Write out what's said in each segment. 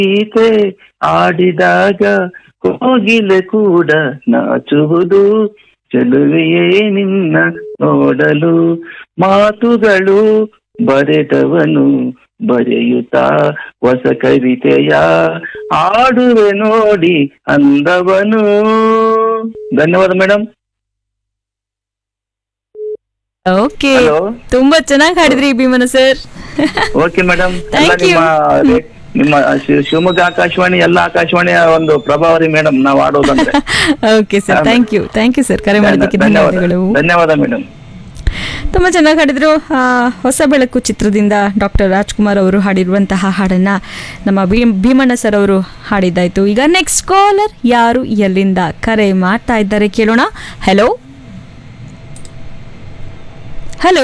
ಗೀತೆ ಆಡಿದಾಗ ಕೋಗಿಲೆ ಕೂಡ ನಾಚುವುದು ಚೆಲುವೆಯೇ ನಿನ್ನ ನೋಡಲು ಮಾತುಗಳು ಬರೆದವನು ಬರೆಯುತ್ತಾ ಹೊಸ ಕವಿತೆಯ ಆಡುವೆ ನೋಡಿ ಅಂದವನು ಧನ್ಯವಾದ ಮೇಡಮ್ ಓಕೆ ಹಲೋ ತುಂಬಾ ಚೆನ್ನಾಗಿ ಹಾಡಿದ್ರಿ ಭೀಮನ sir okay madam Thank you. ನಿಮ್ಮ ರೇ- ನಿಮ್ಮ ಶಿ- ಶಿವಮೊಗ್ಗ ಆಕಾಶವಾಣಿ ಎಲ್ಲ ಆಕಾಶವಾಣಿಯ ಒಂದು ಪ್ರಭಾವರಿ ಮೇಡಮ್ ನಾವು ಆಡೋದಂದ್ರೆ okay sir thank you thank you sir ಕರೆ ಮಾಡೋದಕ್ಕೆ ಧನ್ಯವಾದ ಧನ್ಯವಾದಗಳು ಧನ್ಯವಾದ ಮೇಡಮ್ ತುಂಬಾ ಚೆನ್ನಾಗಿ ಹಾಡಿದ್ರು ಆ, ಹೊಸ ಬೆಳಕು ಚಿತ್ರದಿಂದ ಡಾಕ್ಟರ್ ರಾಜ್ಕುಮಾರ್ ಅವರು ಹಾಡಿರುವಂತಹ ಹಾಡನ್ನ ನಮ್ಮ ಭೀಮ್ ಭೀಮಣ್ಣ ಸರ್ ಅವರು ಹಾಡಿದ್ದಾಯ್ತು ಈಗ ನೆಕ್ಸ್ಟ್ ಕಾಲರ್ ಯಾರು ಎಲ್ಲಿಂದ ಕರೆ ಮಾಡ್ತಾ ಇದ್ದಾರೆ ಕೇಳೋಣ ಹಲೋ ಹಲೋ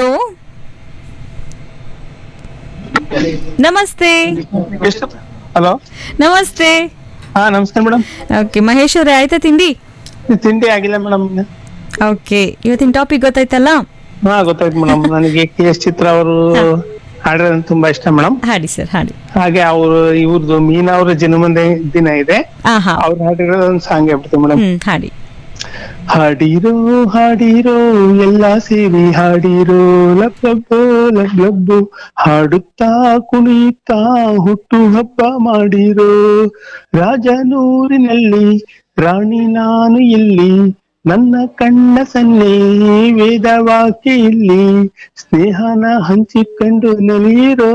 ನಮಸ್ತೆ ಹಲೋ ನಮಸ್ತೆ ಹಾ ನಮಸ್ಕಾರ ಮೇಡಮ್ ಓಕೆ ಮಹೇಶ್ ಅವರೇ ಆಯ್ತಾ ತಿಂಡಿ ತಿಂಡಿ ಆಗಿಲ್ಲ ಮೇಡಮ್ ಓಕೆ ಇವತ್ತಿನ ಟಾಪಿಕ್ ಗೊತ್ತಾಯ್ತಲ್ಲ ಹಾ ಗೊತ್ತಾಯ್ತು ಮೇಡಮ್ ನನಗೆ ಕೆ ಎಸ್ ಚಿತ್ರ ಅವರು ಹಾಡಿರೋದು ತುಂಬಾ ಇಷ್ಟ ಮೇಡಮ್ ಹಾಡಿ ಸರ್ ಹಾಡಿ ಹಾಗೆ ಅವರು ಇವ್ರದ್ದು ಮೀನಾ ಅವರ ಜನ್ಮದ ದಿನ ಇದೆ ಆ ಹಾ ಅವ್ರು ಹಾಡಿರೋದು ಒಂದು ಸಾಂಗ್ ಹೇಳ್ಬಿಡ್ತೀವಿ ಮೇಡಮ್ ಹ್ಮ್ ಹಾಡಿ ಹಾಡಿರೋ ಹಾಡಿರೋ ಎಲ್ಲ ಸೇರಿ ಹಾಡಿರೋ ಲಬ್ ಲಬ್ಬೋ ಲಬ್ ಲಬ್ಬು ಹಾಡುತ್ತಾ ಕುಣಿಯುತ್ತಾ ಹುಟ್ಟು ಹಬ್ಬ ಮಾಡಿರೋ ರಾಜನೂರಿನಲ್ಲಿ ರಾಣಿ ನಾನು ಇಲ್ಲಿ ನನ್ನ ಕಣ್ಣ ಸನ್ನೆ ವೇದವಾಕ್ಯ ಇಲ್ಲಿ ಸ್ನೇಹನ ಹಂಚಿಕೊಂಡು ನಲಿರೋ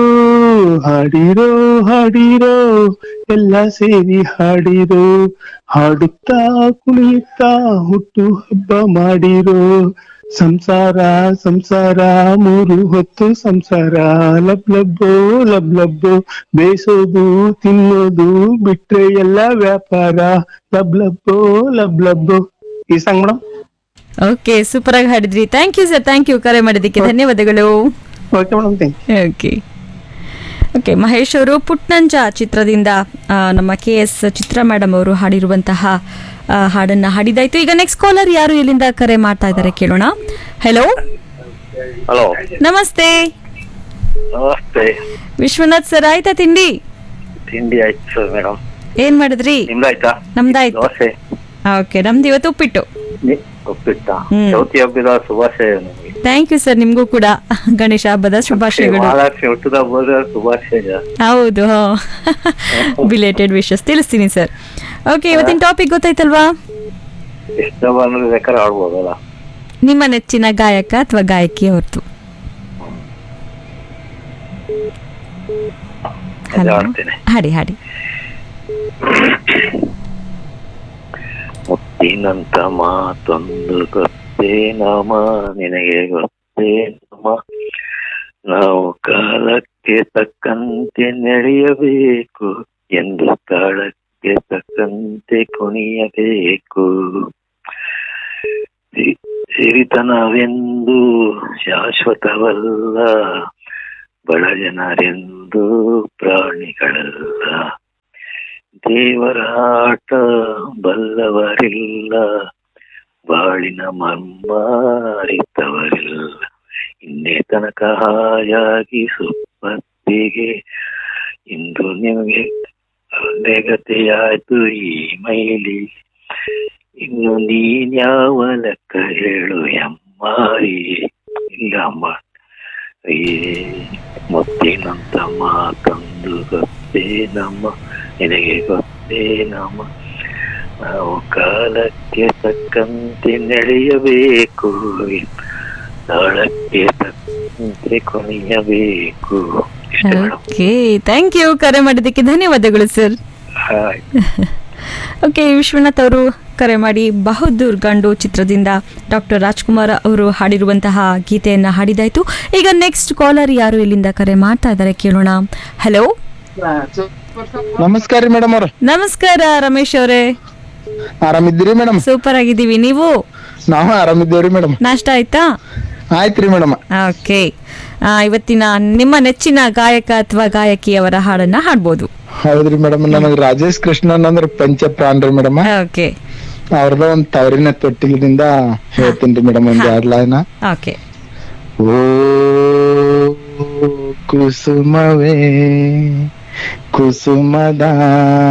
ಹಾಡಿರೋ ಹಾಡಿರೋ ಎಲ್ಲ ಸೇರಿ ಹಾಡಿರೋ ಹಾಡುತ್ತಾ ಕುಣಿಯುತ್ತಾ ಹುಟ್ಟು ಹಬ್ಬ ಮಾಡಿರೋ ಸಂಸಾರ ಸಂಸಾರ ಮೂರು ಹೊತ್ತು ಸಂಸಾರ ಲಬ್ ಲಬ್ಬೋ ಲಬ್ ಲಬ್ಬೋ ಬೇಸೋದು ತಿನ್ನೋದು ಬಿಟ್ರೆ ಎಲ್ಲ ವ್ಯಾಪಾರ ಲಬ್ ಲಬ್ಬೋ ಲಬ್ ಲಬ್ಬೋ ಈ ಸಾಂಗ್ ಮೇಡಮ್ ಓಕೆ ಸೂಪರ್ ಆಗಿ ಹಾಡಿದ್ರಿ thank you sir thank you ಕರೆ ಮಾಡಿದ್ದಕ್ಕೆ ಧನ್ಯವಾದಗಳು okay madam thank okay okay Mahesh ಅವರು ಪುಟ್ನಂಜ ಚಿತ್ರದಿಂದ ಆ, ನಮ್ಮ ಕೆ ಎಸ್ ಚಿತ್ರ ಮೇಡಮ್ ಅವರು ಹಾಡಿರುವಂತಹ ಆ, ಹಾಡನ್ನ ಹಾಡಿದಾಯ್ತು ಈಗ ನೆಕ್ಸ್ಟ್ ಕಾಲರ್ ಯಾರು ಎಲ್ಲಿಂದ ಕರೆ ಮಾಡ್ತಾ ಇದ್ದಾರೆ ಕೇಳೋಣ ಹಲೋ ಹಲೋ ನಮಸ್ತೆ ನಮಸ್ತೆ ವಿಶ್ವನಾಥ್ ಸರ್ ಆಯ್ತಾ ತಿಂಡಿ ತಿಂಡಿ ಆಯ್ತು ಸರ್ ಮೇಡಮ್ ಏನ್ ಮಾಡಿದ್ರಿ ನಿಮ್ದಾಯ್ತಾ ನಮ್ದಾಯ್ತು ದೋಸೆ ಓಕೆ ನಮ್ದು ಇವತ್ತು ಉಪ್ಪಿಟ್ಟು ನಿ- ಉಪ್ಪಿಟ್ಟ ಹ್ಮ್. ಚೌತಿ ಹಬ್ಬದ ಶುಭಾಶಯ ನಿಮಗೆ ಥ್ಯಾಂಕ್ ಯು ಸರ್ ನಿಮ್ಗೂ ಕೂಡ ಗಣೇಶ ಹಬ್ಬದ ಶುಭಾಶಯಗಳು ಮಹಾಲಕ್ಷ್ಮಿ ಹುಟ್ಟದ ಹಬ್ಬದ ಶುಭಾಶಯ ಹೌದು ಬಿಲೇಟೆಡ್ ವಿಶಸ್ ತಿಳಿಸ್ತೀನಿ ಸರ್ ಓಕೆ ಇವತ್ತಿನ ಟಾಪಿಕ್ ಗೊತ್ತಾಯ್ತಲ್ವಾ ಎಷ್ಟು ಬಂದ್ರೆ ಬೇಕಾದ್ರೆ ಆಡ್ಬೋದಲ್ಲ ನಿಮ್ಮ ನೆಚ್ಚಿನ ಗಾಯಕ ಅಥವಾ ಗಾಯಕಿ ಅವ್ರದ್ದು ಅದೇ ಆಡ್ತೇನೆ ಹಾಡಿ ಹಾಡಿ ಮುತ್ತಿನಂತ ಮಾತೊಂದು ಗೊತ್ತೇ ನಮ ನಿನಗೆ ಗೊತ್ತೇ ನಮ ನಾವು ಕಾಲಕ್ಕೆ ತಕ್ಕಂತೆ ನಡೆಯಬೇಕು ಎಂದು ಕಾಲಕ್ಕೆ ತಕ್ಕಂತೆ ಕುಣಿಯಬೇಕು ಸಿ- ಸಿರಿತನವೆಂದು ಶಾಶ್ವತವಲ್ಲ ಬಡ ಜನರೆಂದು ಪ್ರಾಣಿಗಳಲ್ಲ ದೇವರ ಆಟ ಬಲ್ಲವರಿಲ್ಲ ಬಾಳಿನ ಮರ್ಮ ಅರಿತವರಿಲ್ಲ ಇನ್ನೇ ತನಕ ಹಾಯಾಗಿ ಸುಪ್ಪತ್ತಿಗೆ ಇಂದು ನಿಮಗೆ ಗತೆಯಾಯ್ತು ಈ ಮೈಲಿ ಇನ್ನು ನೀನ್ಯಾವ ಲೆಕ್ಕ ಹೇಳು ಎಮ್ಮಾರಿ ಇಲ್ಲ ಅಮ್ಮ ಈ ಮುತ್ತಿನಂತ ಮಾತಂದು ಗೊತ್ತೇ ನಮ್ಮ ನಿನಗೆ ಗೊತ್ತೇ ನಮ್ಮ ನಾವು ಕಾಲಕ್ಕೆ ತಕ್ಕಂತೆ ನಡೆಯಬೇಕು ತಾಳಕ್ಕೆ ತಕ್ಕಂತೆ ಕೊನೆಯಬೇಕು ಇಷ್ಟೇ ಮೇಡಮ್ ಓಕೆ ಥ್ಯಾಂಕ್ ಯು ಕರೆ ಮಾಡಿದ್ದಕ್ಕೆ ಧನ್ಯವಾದಗಳು ಸರ್ ಹಾಯ್ ಓಕೆ ವಿಶ್ವನಾಥ್ ಅವರು ಕರೆ ಮಾಡಿ ಬಹದ್ದೂರ್ ಗಂಡು ಚಿತ್ರದಿಂದ ಡಾಕ್ಟರ್ ರಾಜ್ಕುಮಾರ್ ಅವರು ಹಾಡಿರುವಂತಹ ಗೀತೆಯನ್ನ ಹಾಡಿದಾಯ್ತು ಈಗ ನೆಕ್ಸ್ಟ್ ಕಾಲರ್ ಯಾರು ಇಲ್ಲಿಂದ ಕರೆ ಮಾಡ್ತಾ ಇದ್ದಾರೆ ಕೇಳೋಣ ಹಲೋ ನಮಸ್ಕಾರ ರೀ ಮೇಡಮ್ ಅವ್ರ ನಮಸ್ಕಾರ ರಮೇಶ್ ಅವರೇ ಆರಾಮಿದ್ದೀರಿ ಮೇಡಮ್ ಸೂಪರ್ ಆಗಿದ್ದೀವಿ ನೀವು ನಾವು ಆರಾಮಿದ್ದೇವ್ರಿ ಮೇಡಮ್ ನಾಷ್ಟ ಆಯ್ತಾ ಆಯ್ತ್ರಿ ಮೇಡಮ್ ಓಕೆ ಇವತ್ತಿನ ನಿಮ್ಮ ನೆಚ್ಚಿನ ಗಾಯಕ ಅಥವಾ ಗಾಯಕಿಯವರ ಹಾಡನ್ನ ಹಾಡ್ಬೋದು ಹೌದ್ರಿ ಮೇಡಮ್ ನನಗ್ ರಾಜೇಶ್ ಕೃಷ್ಣನ್ ಅಂದ್ರ ಪಂಚ ಪ್ರಾಣ್ ರೀ ಮೇಡಮ್ ಓಕೆ ಅವ್ರದ ಒಂದ್ ತವರಿನ ತೊಟ್ಟಿಲಿಂದ ಹೇಳ್ತೀನಿ ಮೇಡಮ್ ಒಂದ್ ಎರಡ್ ಲೈನ ಓಕೆ ಓ ಕುಸುಮವೇ ಕುಸುಮದ